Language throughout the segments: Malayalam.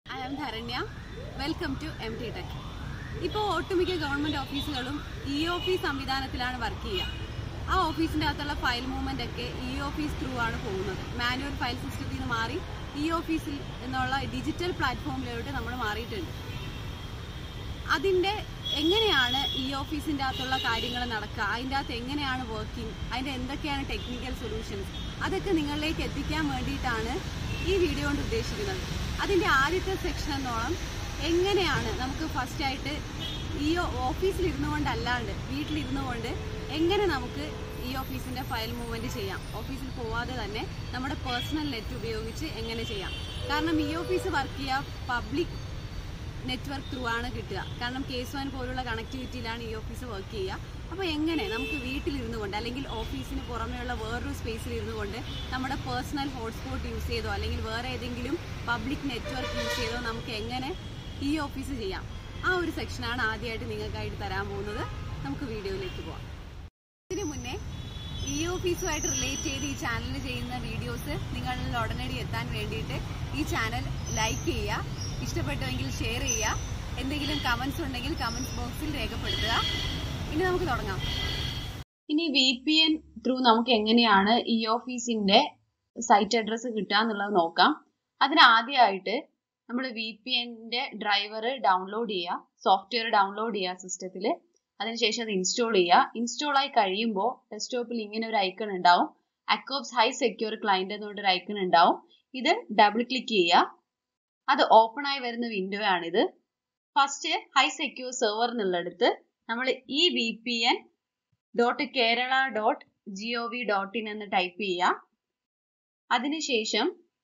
I am Dharanya welcome to M T tech ഇപ്പോൾ ഒട്ടുമിക്ക ഗവൺമെൻറ് ഓഫീസുകളും ഇ ഓഫീസ് സംവിധാനത്തിലാണ് വർക്ക് ചെയ്യുക ആ ഓഫീസിൻ്റെ അകത്തുള്ള ഫയൽ മൂവ്മെൻ്റ് ഒക്കെ ഇ ഓഫീസ് ത്രൂ ആണ് പോകുന്നത് മാനുവൽ ഫയൽ സിസ്റ്റത്തിൽ നിന്ന് മാറി ഇ ഓഫീസിൽ എന്നുള്ള ഡിജിറ്റൽ പ്ലാറ്റ്ഫോമിലോട്ട് നമ്മൾ മാറിയിട്ടുണ്ട് അതിൻ്റെ എങ്ങനെയാണ് ഈ ഓഫീസിൻ്റെ അകത്തുള്ള കാര്യങ്ങൾ നടക്കുക അതിൻ്റെ അകത്ത് എങ്ങനെയാണ് വർക്കിംഗ് അതിൻ്റെ എന്തൊക്കെയാണ് ടെക്നിക്കൽ സൊല്യൂഷൻസ് അതൊക്കെ നിങ്ങളിലേക്ക് എത്തിക്കാൻ വേണ്ടിയിട്ടാണ് ഈ വീഡിയോ കൊണ്ട് ഉദ്ദേശിക്കുന്നത് അതിൻ്റെ ആദ്യത്തെ സെക്ഷൻ എന്നോളം എങ്ങനെയാണ് നമുക്ക് ഫസ്റ്റ് ആയിട്ട് ഈ ഓഫീസിൽ ഇരുന്നു കൊണ്ടല്ലാണ്ട് വീട്ടിലിരുന്നു കൊണ്ട് എങ്ങനെ നമുക്ക് ഈ ഓഫീസിൻ്റെ ഫയൽ മൂവ്മെൻറ്റ് ചെയ്യാം ഓഫീസിൽ പോവാതെ തന്നെ നമ്മുടെ പേഴ്സണൽ നെറ്റ് ഉപയോഗിച്ച് എങ്ങനെ ചെയ്യാം കാരണം ഈ ഓഫീസ് വർക്ക് ചെയ്യുക പബ്ലിക് നെറ്റ്വർക്ക് ത്രൂ ആണ് കിട്ടുക കാരണം കേസ് വൺ പോലുള്ള കണക്ടിവിറ്റിയിലാണ് ഈ ഓഫീസ് വർക്ക് ചെയ്യുക അപ്പോൾ എങ്ങനെ നമുക്ക് വീട്ടിലിരുന്നു കൊണ്ട് അല്ലെങ്കിൽ ഓഫീസിന് പുറമെയുള്ള വേറൊരു സ്പേസിൽ ഇരുന്നു കൊണ്ട് നമ്മുടെ പേഴ്സണൽ ഹോട്ട്സ്പോട്ട് യൂസ് ചെയ്തോ അല്ലെങ്കിൽ വേറെ ഏതെങ്കിലും പബ്ലിക് നെറ്റ്വർക്ക് യൂസ് ചെയ്തോ നമുക്ക് എങ്ങനെ ഈ ഓഫീസ് ചെയ്യാം ആ ഒരു സെക്ഷനാണ് ആദ്യമായിട്ട് നിങ്ങൾക്കായിട്ട് തരാൻ പോകുന്നത് നമുക്ക് വീഡിയോയിലേക്ക് പോവാം ഇതിനു മുന്നേ ഈ ഓഫീസുമായിട്ട് റിലേറ്റ് ചെയ്ത് ഈ ചാനലിൽ ചെയ്യുന്ന വീഡിയോസ് നിങ്ങളിൽ ഉടനടി എത്താൻ വേണ്ടിയിട്ട് ഈ ചാനൽ ലൈക്ക് ചെയ്യുക ഇഷ്ടപ്പെട്ടുവെങ്കിൽ ഷെയർ ചെയ്യുക എന്തെങ്കിലും കമൻസ് ഉണ്ടെങ്കിൽ കമൻസ് ബോക്സിൽ രേഖപ്പെടുത്തുക ഇനി നമുക്ക് തുടങ്ങാം ഇനി വി പി എൻ ത്രൂ നമുക്ക് എങ്ങനെയാണ് ഈ ഓഫീസിന്റെ സൈറ്റ് അഡ്രസ്സ് കിട്ടുക എന്നുള്ളത് നോക്കാം അതിന് ആദ്യമായിട്ട് നമ്മൾ വി പി എൻ്റെ ഡ്രൈവർ ഡൗൺലോഡ് ചെയ്യുക സോഫ്റ്റ്വെയർ ഡൗൺലോഡ് ചെയ്യുക സിസ്റ്റത്തിൽ അതിനുശേഷം അത് ഇൻസ്റ്റാൾ ചെയ്യുക ഇൻസ്റ്റാൾ ആയി കഴിയുമ്പോൾ ഡെസ്ക്ടോപ്പിൽ ഇങ്ങനെ ഒരു ഐക്കൺ ഉണ്ടാവും അക്കോബ്സ് ഹൈ സെക്യൂർ ക്ലയന്റ് എന്നൊരു ഐക്കൺ ഉണ്ടാവും ഇത് ഡബിൾ ക്ലിക്ക് ചെയ്യുക അത് ഓപ്പൺ ആയി വരുന്ന വിൻഡോ ആണിത് ഫസ്റ്റ് ഹൈ സെക്യൂർ സെർവർ എന്നുള്ളിടത്ത് നമ്മൾ ഈ V P N dot Kerala dot G O V dot in എന്ന് ടൈപ്പ് ചെയ്യുക അതിനുശേഷം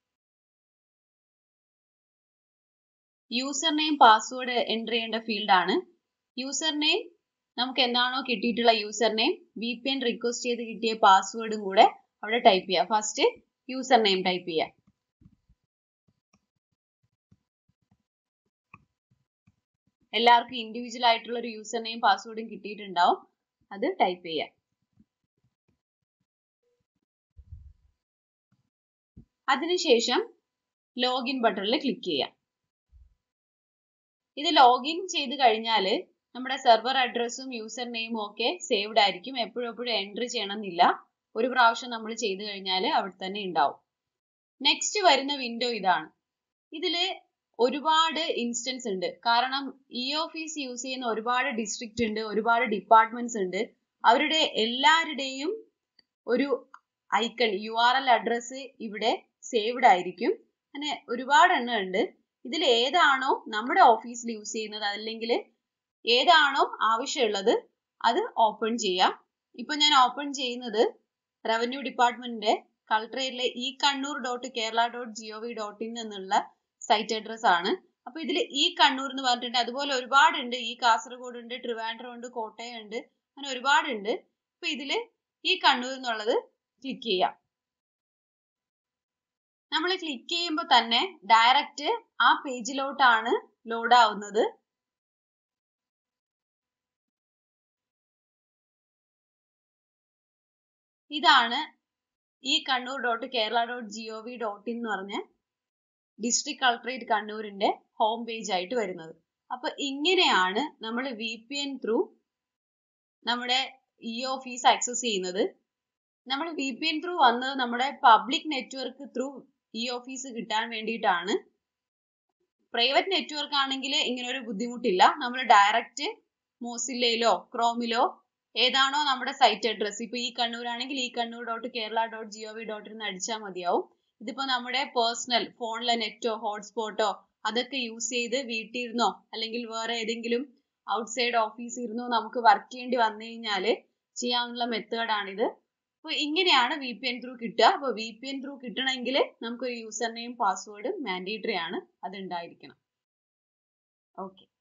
യൂസർ നെയിം പാസ്വേഡ് എൻ്റർ ചെയ്യേണ്ട ഫീൽഡാണ് യൂസർ നെയിം നമുക്ക് എന്താണോ കിട്ടിയിട്ടുള്ള user name V P N request ചെയ്ത് കിട്ടിയ പാസ്വേഡും കൂടെ അവിടെ ടൈപ്പ് ചെയ്യുക ഫസ്റ്റ് യൂസർ നെയിം ടൈപ്പ് ചെയ്യുക എല്ലാവർക്കും ഇൻഡിവിജ്വൽ ആയിട്ടുള്ള ഒരു യൂസർ നെയിം പാസ്വേഡും കിട്ടിയിട്ടുണ്ടാവും അത് ടൈപ്പ് ചെയ്യുക അതിനുശേഷം ലോഗിൻ ബട്ടണിൽ ക്ലിക്ക് ചെയ്യുക ഇത് ലോഗിൻ ചെയ്ത് കഴിഞ്ഞാൽ നമ്മുടെ സെർവർ അഡ്രസ്സും യൂസർ നെയിമും ഒക്കെ സേവ്ഡ് ആയിരിക്കും എപ്പോഴും എപ്പോഴും എൻട്രി ചെയ്യണമെന്നില്ല ഒരു പ്രാവശ്യം നമ്മൾ ചെയ്തു കഴിഞ്ഞാൽ അവിടെ തന്നെ ഉണ്ടാവും നെക്സ്റ്റ് വരുന്ന വിൻഡോ ഇതാണ് ഇതിൽ ഒരുപാട് ഇൻസ്റ്റൻസ് ഉണ്ട് കാരണം ഇ ഓഫീസ് യൂസ് ചെയ്യുന്ന ഒരുപാട് ഡിസ്ട്രിക്റ്റ് ഉണ്ട് ഒരുപാട് ഡിപ്പാർട്ട്മെന്റ്സ് ഉണ്ട് അവരുടെ എല്ലാവരുടെയും ഒരു icon U R L address ഇവിടെ സേവ്ഡ് ആയിരിക്കും അങ്ങനെ ഒരുപാട് എണ്ണം ഉണ്ട് ഇതിൽ ഏതാണോ നമ്മുടെ ഓഫീസിൽ യൂസ് ചെയ്യുന്നത് അല്ലെങ്കിൽ ഏതാണോ ആവശ്യമുള്ളത് അത് ഓപ്പൺ ചെയ്യാം ഇപ്പൊ ഞാൻ ഓപ്പൺ ചെയ്യുന്നത് റവന്യൂ ഡിപ്പാർട്ട്മെന്റിന്റെ കളക്ടറേറ്റിലെ e Kannur dot Kerala dot G O V dot in എന്നുള്ള സൈറ്റ് അഡ്രസ് ആണ് അപ്പൊ ഇതിൽ ഈ കണ്ണൂർ എന്ന് പറഞ്ഞിട്ടുണ്ട് അതുപോലെ ഒരുപാടുണ്ട് ഈ കാസർഗോഡ് ഉണ്ട് ട്രിവാൻഡ്രം ഉണ്ട് കോട്ടയം ഉണ്ട് അങ്ങനെ ഒരുപാടുണ്ട് അപ്പൊ ഇതില് ഈ കണ്ണൂർ എന്നുള്ളത് ക്ലിക്ക് ചെയ്യാം നമ്മൾ ക്ലിക്ക് ചെയ്യുമ്പോൾ തന്നെ ഡയറക്റ്റ് ആ പേജിലോട്ടാണ് ലോഡ് ആവുന്നത് ഇതാണ് ഈ Kannur dot Kerala dot G O V dot in എന്ന് പറഞ്ഞ ഡിസ്ട്രിക്ട് കളക്ടറേറ്റ് കണ്ണൂരിന്റെ ഹോം പേജ് ആയിട്ട് വരുന്നത് അപ്പൊ ഇങ്ങനെയാണ് നമ്മൾ വി പി എൻ ത്രൂ നമ്മുടെ ഇ ഓഫീസ് ആക്സസ് ചെയ്യുന്നത് നമ്മൾ വി പി എൻ ത്രൂ വന്നത് നമ്മുടെ public network through e office കിട്ടാൻ വേണ്ടിയിട്ടാണ് പ്രൈവറ്റ് നെറ്റ്വർക്ക് ആണെങ്കിൽ ഇങ്ങനെ ഒരു ബുദ്ധിമുട്ടില്ല നമ്മൾ ഡയറക്റ്റ് മോസില്ലയിലോ ക്രോമിലോ ഏതാണോ നമ്മുടെ സൈറ്റ് അഡ്രസ് ഇപ്പൊ ഈ കണ്ണൂർ ആണെങ്കിൽ ഈ Kannur dot Kerala dot G O V dot in അടിച്ചാൽ മതിയാവും ഇതിപ്പോ നമ്മുടെ പേഴ്സണൽ ഫോണിലെ നെറ്റോ ഹോട്ട്സ്പോട്ടോ അതൊക്കെ യൂസ് ചെയ്ത് വീട്ടിൽ ഇരുന്നോ അല്ലെങ്കിൽ വേറെ ഏതെങ്കിലും ഔട്ട്സൈഡ് ഓഫീസിൽ ഇരുന്നോ നമുക്ക് വർക്ക് ചെയ്യേണ്ടി വന്നു കഴിഞ്ഞാൽ ചെയ്യാനുള്ള മെത്തേഡാണിത് അപ്പോൾ ഇങ്ങനെയാണ് വി പി എൻ ത്രൂ കിട്ടുക അപ്പോൾ വി പി എൻ ത്രൂ കിട്ടണമെങ്കിൽ നമുക്കൊരു യൂസർ നെയിം പാസ്വേഡ് മാൻഡേറ്ററി ആണ് അത് ഉണ്ടായിരിക്കണം ഓക്കെ